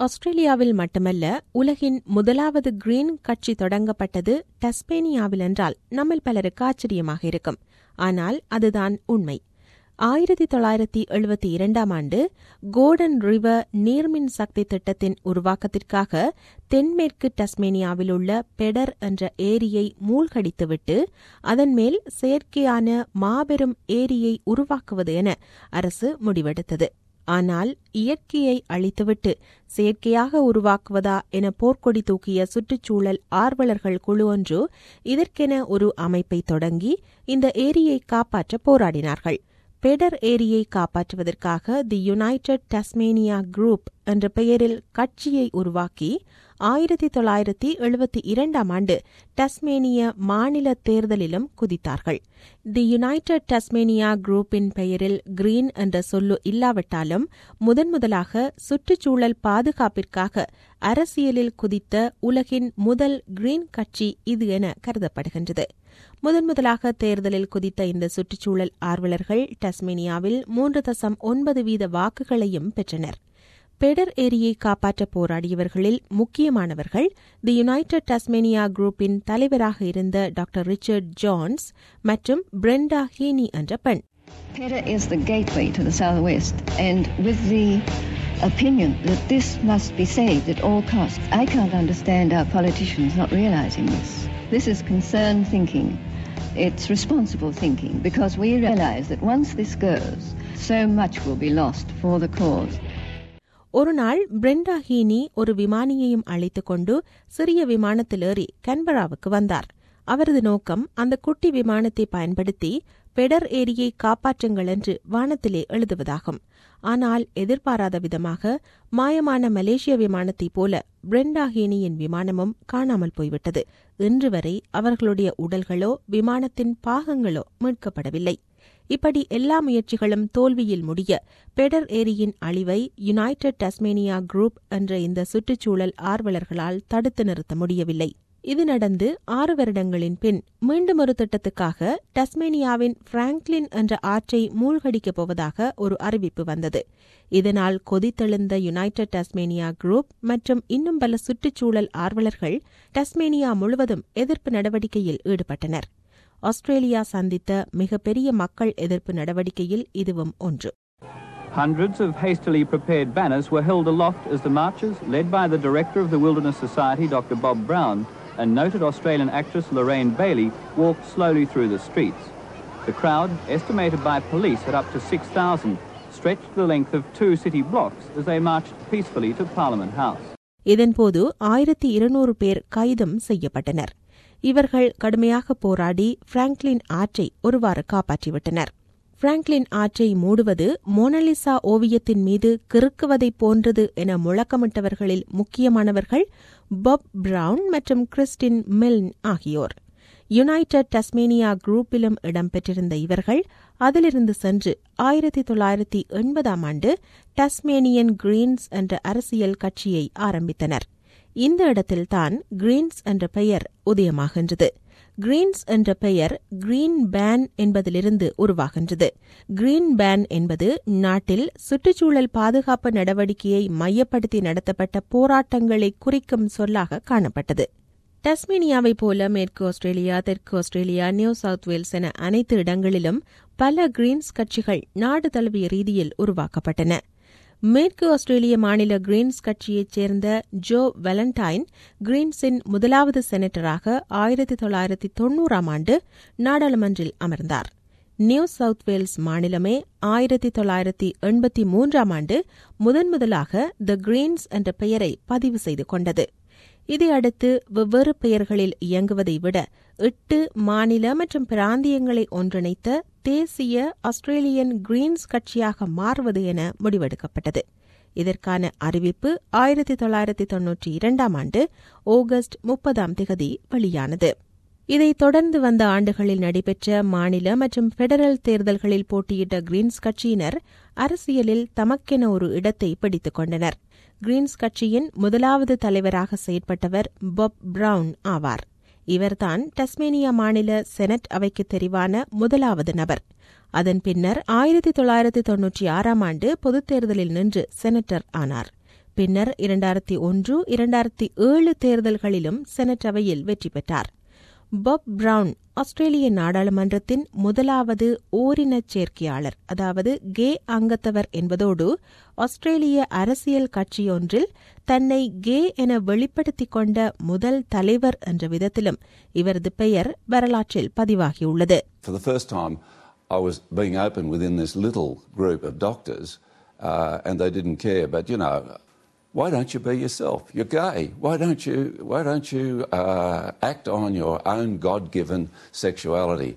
ஆஸ்திரேலியாவில் மட்டுமல்ல உலகின் முதலாவது கிரீன் கட்சி தொடங்கப்பட்டது டஸ்பேனியாவில் என்றால் நம்மில் பலருக்கு ஆச்சரியமாக இருக்கும் ஆனால் அதுதான் உண்மை ஆயிரத்தி தொள்ளாயிரத்தி எழுபத்தி இரண்டாம் ஆண்டு கோர்டன் ரிவர் நீர்மின் சக்தி திட்டத்தின் உருவாக்கத்திற்காக தென்மேற்கு டஸ்மேனியாவில் உள்ள பெடர் என்ற ஏரியை மூழ்கடித்துவிட்டு அதன் மேல் செயற்கையான மாபெரும் ஏரியை உருவாக்குவது என அரசு முடிவெடுத்தது ஆனால் இயற்கையை அழித்துவிட்டு செயற்கையாக உருவாக்குவதா என போர்க்கொடி தூக்கிய சுற்றுச்சூழல் ஆர்வலர்கள் குழு ஒன்று இதற்கென ஒரு அமைப்பை தொடங்கி இந்த ஏரியை காப்பாற்ற போராடினார்கள் பெடர் ஏரியை காப்பாற்றுவதற்காக தி யுனைடெட் டஸ்மேனியா குரூப் என்ற பெயரில் கட்சியை உருவாக்கி ஆயிரத்தி தொள்ளாயிரத்தி எழுபத்தி இரண்டாம் ஆண்டு டஸ்மேனிய மாநில தேர்தலிலும் குதித்தார்கள் தி யுனைடெட் டஸ்மேனியா குரூப்பின் பெயரில் கிரீன் என்ற சொல்லு இல்லாவிட்டாலும் முதன் முதலாக சுற்றுச்சூழல் பாதுகாப்பிற்காக அரசியலில் குதித்த உலகின் முதல் கிரீன் கட்சி இது என கருதப்படுகின்றது முதன் முதலாக தேர்தலில் குதித்த இந்த சுற்றுச்சூழல் ஆர்வலர்கள் டஸ்மேனியாவில் மூன்று தசம் ஒன்பது வீத வாக்குகளையும் பெற்றனர் பெடர் ஏரியை காப்பாற்ற போராடியவர்களில் முக்கியமானவர்கள் தி யுனைடெட் டஸ்மேனியா குரூப்பின் தலைவராக இருந்த டாக்டர் ரிச்சர்ட் ஜான்ஸ் மற்றும் பிரெண்டா ஹீனி என்ற பெண் Pedder is the gateway to the southwest, and with the opinion that this must be saved at all costs, I can't understand our politicians not realizing this. This is concerned thinking. It's responsible thinking because we realize that once this goes, so much will be lost for the cause. ஒரு நாள் பிரெண்டா ஹீனி ஒரு விமானியையும் அழைத்துக் கொண்டு சிறிய விமானத்தில் ஏறி கன்பராவுக்கு வந்தார் அவரது நோக்கம் அந்த குட்டி விமானத்தை பயன்படுத்தி பெடர் ஏரியை காப்பாற்றுங்கள் என்று வானத்திலே எழுதுவதாகும் ஆனால் எதிர்பாராத விதமாக மாயமான மலேசிய விமானத்தைப் போல பிரெண்டா ஹீனியின் விமானமும் காணாமல் போய்விட்டது இன்று வரை அவர்களுடைய உடல்களோ விமானத்தின் பாகங்களோ மீட்கப்படவில்லை இப்படி எல்லா முயற்சிகளும் தோல்வியில் முடிய பெடர் ஏரியின் அழிவை யுனைடெட் டஸ்மேனியா குரூப் என்ற இந்த சுற்றுச்சூழல் ஆர்வலர்களால் தடுத்து நிறுத்த முடியவில்லை இது நடந்து ஆறு வருடங்களின் பின் மீண்டும் ஒரு திட்டத்துக்காக டஸ்மேனியாவின் பிராங்க்லின் என்ற ஆற்றை மூழ்கடிக்கப் போவதாக ஒரு அறிவிப்பு வந்தது இதனால் கொதித்தெழுந்த யுனைடெட் டஸ்மேனியா குரூப் மற்றும் இன்னும் பல சுற்றுச்சூழல் ஆர்வலர்கள் டஸ்மேனியா முழுவதும் எதிர்ப்பு நடவடிக்கையில் ஈடுபட்டனர் ஆஸ்திரேலியா சந்தித்த மிகப்பெரிய மக்கள் எதிர்ப்பு நடவடிக்கையில் இதுவும் ஒன்று Hundreds of hastily prepared banners were held aloft as the marchers, led by the director of the Wilderness Society, Dr. Bob Brown, and noted Australian actress Lorraine Bailey, walked slowly through the streets. The crowd, estimated by police at up to 6,000, stretched the length of two city blocks as they marched peacefully to Parliament House. இதன்போது ஆயிரத்தி இருநூறு பேர் கைதும் செய்யப்பட்டனர் இவர்கள் கடுமையாக போராடி Franklin ஆற்றை ஒருவாறு காப்பாற்றிவிட்டனர் பிராங்க்லின் ஆற்றை மூடுவது மோனலிசா ஓவியத்தின் மீது கிறுக்குவதைப் போன்றது என முழக்கமிட்டவர்களில் முக்கியமானவர்கள் பாப் பிரவுன் மற்றும் கிறிஸ்டின் மில்ன் ஆகியோர் யுனைடெட் டஸ்மேனியா குரூப்பிலும் இடம்பெற்றிருந்த இவர்கள் அதிலிருந்து சென்று ஆயிரத்தி தொள்ளாயிரத்தி எண்பதாம் ஆண்டு டஸ்மேனியன் கிரீன்ஸ் என்ற அரசியல் கட்சியை ஆரம்பித்தனர் இந்த இடத்தில்தான் கிரீன்ஸ் என்ற பெயர் உதயமாகின்றது கிரீன்ஸ் என்ற பெயர் கிரீன் பேன் என்பதிலிருந்து உருவாகின்றது கிரீன் பேன் என்பது நாட்டில் சுற்றுச்சூழல் பாதுகாப்பு நடவடிக்கையை மையப்படுத்தி நடத்தப்பட்ட போராட்டங்களை குறிக்கும் சொல்லாக காணப்பட்டது டஸ்மேனியாவைப் போல மேற்கு ஆஸ்திரேலியா தெற்கு ஆஸ்திரேலியா நியூ சவுத் வேல்ஸ் என அனைத்து இடங்களிலும் பல கிரீன்ஸ் கட்சிகள் நாடு தழுவிய ரீதியில் உருவாக்கப்பட்டன மேற்கு ஆஸ்திரேலிய மாநில கிரீன்ஸ் கட்சியைச் சேர்ந்த ஜோ வெலண்டைன் கிரீன்ஸின் முதலாவது செனட்டராக ஆயிரத்தி தொள்ளாயிரத்தி தொன்னூறாம் ஆண்டு நாடாளுமன்றில் அமர்ந்தார் நியூ சவுத் வேல்ஸ் மாநிலமே ஆயிரத்தி தொள்ளாயிரத்தி எண்பத்தி மூன்றாம் ஆண்டு முதன் முதலாக த கிரீன்ஸ் என்ற பெயரை பதிவு செய்து கொண்டது இதையடுத்து வெவ்வேறு பெயர்களில் இயங்குவதை விட எட்டு மாநில மற்றும் பிராந்தியங்களை ஒன்றிணைத்த தேசிய ஆஸ்திரேலியன் கிரீன்ஸ் கட்சியாக மாறுவது என முடிவெடுக்கப்பட்டது இதற்கான அறிவிப்பு ஆயிரத்தி தொள்ளாயிரத்தி தொன்னூற்றி இரண்டாம் ஆண்டு ஆகஸ்ட் முப்பதாம் திகதி வெளியானது இதைத் தொடர்ந்து வந்த ஆண்டுகளில் நடைபெற்ற மாநில மற்றும் பெடரல் தேர்தல்களில் போட்டியிட்ட கிரீன்ஸ் கட்சியினர் அரசியலில் தமக்கென ஒரு இடத்தை பிடித்துக் கொண்டனர் கிரீன்ஸ் கட்சியின் முதலாவது தலைவராக செயற்பட்டவர் பாப் பிரவுன் ஆவார் இவர்தான் டஸ்மேனியா மாநில செனட் அவைக்கு தெரிவான முதலாவது நபர் அதன் பின்னர் ஆயிரத்தி தொள்ளாயிரத்தி தொன்னூற்றி ஆறாம் ஆண்டு பொதுத் தேர்தலில் நின்று செனட்டர் ஆனார் பின்னர் இரண்டாயிரத்தி ஒன்று இரண்டாயிரத்தி ஏழு தேர்தல்களிலும் செனட் அவையில் வெற்றி பெற்றார் பாப் பிரவுன் ஆஸ்திரேலிய நாடாளுமன்றத்தின் முதலாவது ஓரினச் சேர்க்கையாளர் அதாவது கே அங்கத்தவர் என்பதோடு ஆஸ்திரேலிய அரசியல் கட்சியொன்றில் தன்னை கே என வெளிப்படுத்திக் கொண்ட முதல் தலைவர் என்ற விதத்திலும் இவரது பெயர் வரலாற்றில் பதிவாகியுள்ளது For the first time, I was being open within this little group of doctors, uh, and they didn't care. But you know, why don't you be yourself? You're gay. Why don't you? Why don't you uh, act on your own God-given sexuality?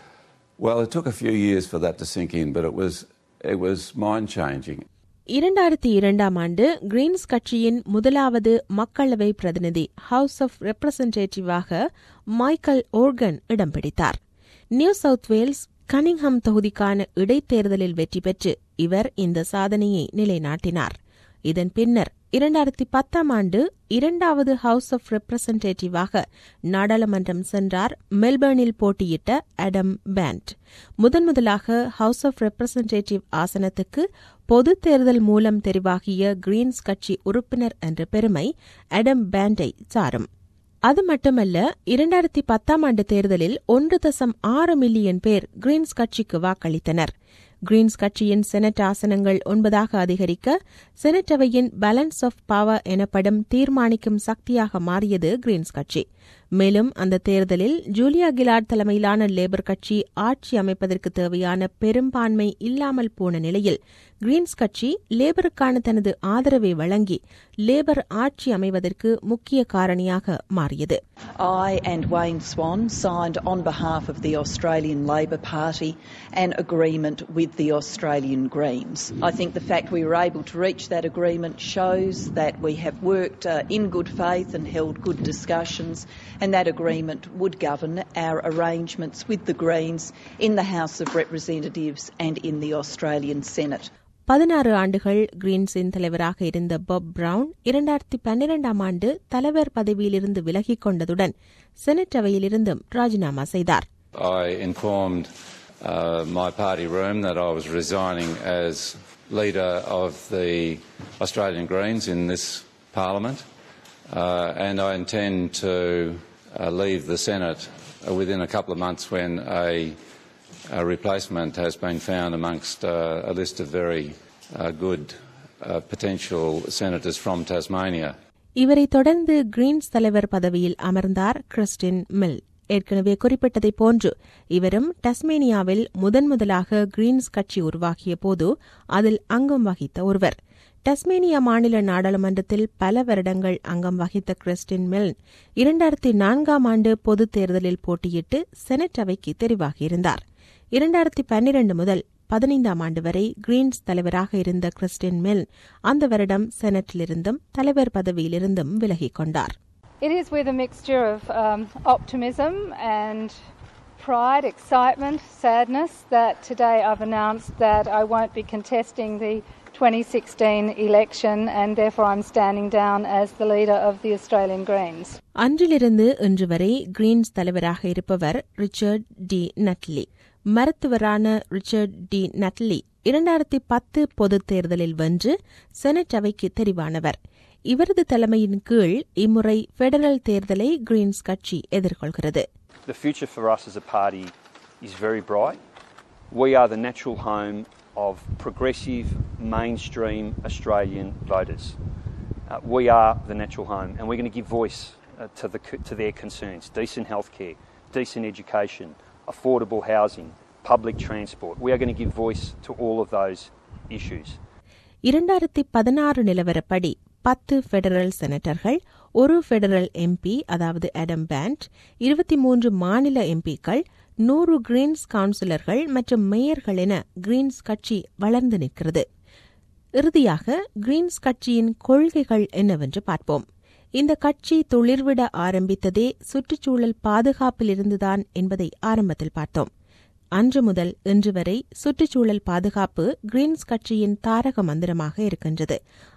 Well, it took a few years for that to sink in, but it was it was mind-changing. இரண்டாயிரத்தி இரண்டாம் ஆண்டு Green's கட்சியின் முதலாவது மக்களவை பிரதிநிதி house of ரெப்ரசன்டேட்டிவாக Michael Organ இடம் பிடித்தார் நியூ சவுத் வேல்ஸ் கனிங்ஹம் தொகுதிக்கான இடைத்தேர்தலில் வெற்றி பெற்று இவர் இந்த சாதனையை நிலைநாட்டினார் இதன் பின்னர் இரண்டாயிரத்தி பத்தாம் ஆண்டு இரண்டாவது ஹவுஸ் ஆஃப் ரெப்ரசன்டேட்டிவாக நாடாளுமன்றம் சென்றார் மெல்பர்னில் போட்டியிட்ட அடம் பேண்ட் முதன் முதலாக ஹவுஸ் ஆஃப் ரெப்ரசன்டேட்டிவ் ஆசனத்துக்கு பொது தேர்தல் மூலம் தெரிவாகிய கிரீன்ஸ் கட்சி உறுப்பினர் என்ற பெருமை அடம் பேண்டை சாரும் அது மட்டுமல்ல இரண்டாயிரத்தி பத்தாம் ஆண்டு தேர்தலில் ஒன்று தசம் ஆறு மில்லியன் பேர் கிரீன்ஸ் கட்சிக்கு வாக்களித்தனர் கிரீன்ஸ் கட்சியின் செனட் ஆசனங்கள் ஒன்பதாக அதிகரிக்க செனட் அவையின் பேலன்ஸ் ஆஃப் பவர் எனப்படும் தீர்மானிக்கும் சக்தியாக மாறியது கிரீன்ஸ் கட்சி மேலும் அந்த தேர்தலில் ஜூலியா கிலார்ட் தலைமையிலான லேபர் கட்சி ஆட்சி அமைப்பதற்கு தேவையான பெரும்பான்மை இல்லாமல் போன நிலையில் கிரீன்ஸ் கட்சி லேபருக்கான தனது ஆதரவை வழங்கி லேபர் ஆட்சி அமைவதற்கு முக்கிய காரணியாக மாறியது I and Wayne Swan signed on behalf of the Australian Labor Party an agreement with the Australian Greens. I think the fact we were able to reach that agreement shows that we have worked uh, in good faith and held good discussions, and that agreement would govern our arrangements with the Greens in the House of Representatives and in the Australian Senate. பதினாறு ஆண்டுகள் கிரீன்ஸின் தலைவராக இருந்த pop brown இரண்டாயிரத்தி பன்னிரண்டாம் ஆண்டு தலைவர் பதவியிலிருந்து விலகிக் கொண்டதுடன் செனட் அவையிலிருந்தும் ராஜினாமா செய்தார் I informed uh, my party room that I was resigning as leader of the Australian Greens in this parliament, uh, and I intend to uh, leave the Senate uh, within a couple of months when a, a replacement has been found amongst uh, a list of very uh, good uh, potential senators from Tasmania. இவரை தொடர்ந்து Green's தலைவர் பதவியில் அமர்ந்தார் Christian mill ஏற்கனவே குறிப்பிட்டதைப் போன்று இவரும் டஸ்மேனியாவில் முதன் முதலாக கிரீன்ஸ் கட்சி உருவாகிய போது அதில் அங்கம் வகித்த ஒருவர் டஸ்மேனியா மாநில நாடாளுமன்றத்தில் பல வருடங்கள் அங்கம் வகித்த கிறிஸ்டின் மில் இரண்டாயிரத்தி நான்காம் ஆண்டு பொதுத் தேர்தலில் போட்டியிட்டு செனட் அவைக்கு தெரிவாகியிருந்தார் இரண்டாயிரத்தி பன்னிரண்டு முதல் பதினைந்தாம் ஆண்டு வரை கிரீன்ஸ் தலைவராக இருந்த கிறிஸ்டின் மில் அந்த வருடம் செனட்டிலிருந்தும் தலைவர் பதவியிலிருந்தும் விலகிக் கொண்டார் It is with a mixture of um, optimism and pride, excitement, sadness that today I've announced that I won't be contesting the 2016 election and therefore I'm standing down as the leader of the Australian Greens. அன்றிலிருந்து இன்று வரை Greens தலைவராக இருப்பவர் Richard Di Natale மருத்துவரான Richard Di Natale இரண்டாயிரத்தி பத்து பொதுத் தேர்தலில் வென்று செனட் அவைக்கு தெரிவானவர் இவரது தலைமையின் கீழ் இம்முறை பெடரல் தேர்தலை கிரீன்ஸ் கட்சி எதிர்கொள்கிறது The future for us as a party is very bright. We are the natural home of progressive, mainstream Australian voters. Uh, we are the natural home, and we're going to give voice uh, to, the, to their concerns decent healthcare, decent education, affordable housing, public transport. We are going to give voice to all of those issues. இரண்டாயிரத்தி பதினாறு நிலவரப்படி பத்து federal செனட்டர்கள் ஒரு federal MP அதாவது அடம் pant இருபத்தி மூன்று மாநில எம்பிக்கள் நூறு கிரீன்ஸ் கவுன்சிலர்கள் மற்றும் மேயர்கள் என கிரீன்ஸ் கட்சி வளர்ந்து நிற்கிறது இறுதியாக கிரீன்ஸ் கட்சியின் கொள்கைகள் என்னவென்று பார்ப்போம் இந்த கட்சி துளிர்விட ஆரம்பித்ததே சுற்றுச்சூழல் பாதுகாப்பிலிருந்துதான் என்பதை ஆரம்பத்தில் பார்த்தோம் அன்று முதல் இன்று வரை சுற்றுச்சூழல் பாதுகாப்பு கிரீன்ஸ் கட்சியின் தாரக மந்திரமாக இருக்கின்றது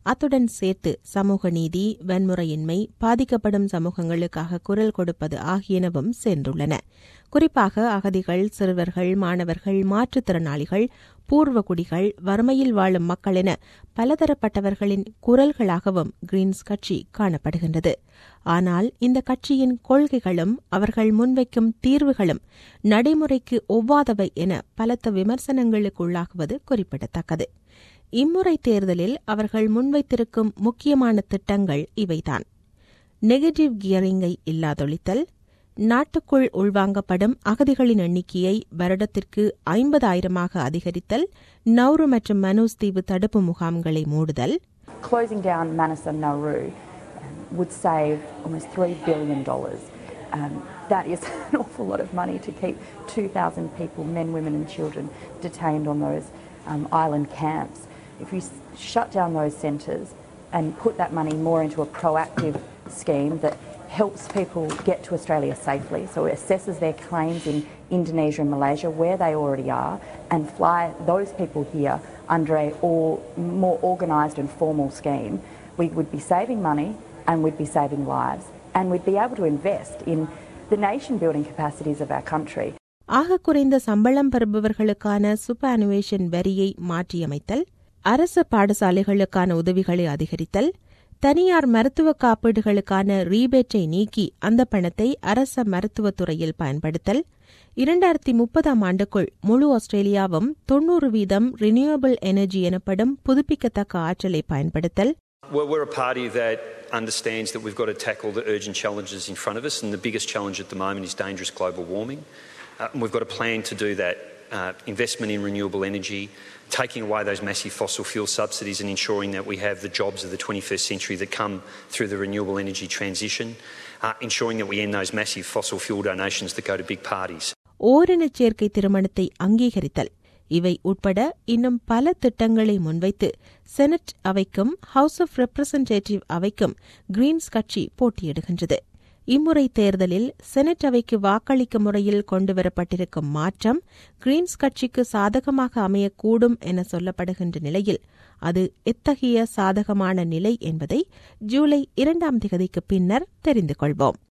அத்துடன் சேர்த்து சமூக நீதி வன்முறையின்மை பாதிக்கப்படும் சமூகங்களுக்காக குரல் கொடுப்பது ஆகியனவும் சேர்ந்துள்ளன குறிப்பாக அகதிகள் சிறுவர்கள் மாணவர்கள் மாற்றுத்திறனாளிகள் பூர்வகுடிகள் வறுமையில் வாழும் மக்கள் என பலதரப்பட்டவர்களின் குரல்களாகவும் கிரீன்ஸ் கட்சி காணப்படுகின்றது ஆனால் இந்த கட்சியின் கொள்கைகளும் அவர்கள் முன்வைக்கும் தீர்வுகளும் நடைமுறைக்கு ஒவ்வாதவை என பலத்த விமர்சனங்களுக்குள்ளாகுவது குறிப்பிடத்தக்கது இம்முறை தேர்தலில் அவர்கள் முன்வைத்திருக்கும் முக்கியமான திட்டங்கள் இவைதான் நெகட்டிவ் கியரிங்கை இல்லாதொழித்தல் நாட்டுக்குள் உள்வாங்கப்படும் அகதிகளின் எண்ணிக்கையை வருடத்திற்கு ஐம்பதாயிரமாக அதிகரித்தல் நௌரு மற்றும் மனூஸ் தீவு தடுப்பு முகாம்களை மூடுதல் Closing down Manus and Nauru um, would save almost $3 billion. Um, that is an awful lot of money to keep 2,000 people, men, women, and children, detained on those um, island camps. If you s- shut down those centres and put that money more into a proactive scheme that helps people get to Australia safely, so it assesses their claims in Indonesia and Malaysia where they already are, and fly those people here under a or more organised and formal scheme, we would be saving money and we'd be saving lives, and we'd be able to invest in the nation building capacities of our country. ஆக குறைந்த சம்பளம் பெறுபவர்களுக்கான சுப்பனுவேஷன் வரியை மாற்றியமைத்தல் அரசு பாடசாலைகளுக்கான உதவிகளை அதிகரித்தல் தனியார் மருத்துவ காப்பீடுகளுக்கான ரீபேட்டை நீக்கி அந்த பணத்தை அரச மருத்துவத் துறையில் பயன்படுத்தல் இரண்டாயிரத்தி முப்பதாம் ஆண்டுக்குள் முழு ஆஸ்திரேலியாவும் தொன்னூறு வீதம் ரினியூவபிள் எனர்ஜி எனப்படும் புதுப்பிக்கத்தக்க ஆற்றலை பயன்படுத்தல் Well, we're a party that understands that we've got to tackle the urgent challenges in front of us, and the biggest challenge at the moment is dangerous global warming. Uh, and we've got a plan to do that. Uh, investment in renewable energy, taking away those massive fossil fuel subsidies, and ensuring that we have the jobs of the 21st century that come through the renewable energy transition. Uh, ensuring that we end those massive fossil fuel donations that go to big parties. ஓரினச் சேர்க்கை திருமணத்தை அங்கீகரித்தல் இவை உட்பட இன்னும் பல திட்டங்களை முன்வைத்து Senate அவைக்கும் House of Representative அவைக்கும் கிரீன்ஸ் கட்சி போட்டியிடுகின்றது இம்முறை தேர்தலில் செனட் அவைக்கு வாக்களிக்கும் முறையில் கொண்டுவரப்பட்டிருக்கும் மாற்றம் கிரீன்ஸ் கட்சிக்கு சாதகமாக அமையக்கூடும் என சொல்லப்படுகின்ற நிலையில் அது எத்தகைய சாதகமான நிலை என்பதை ஜூலை இரண்டாம் திகதிக்கு பின்னர் தெரிந்து கொள்வோம்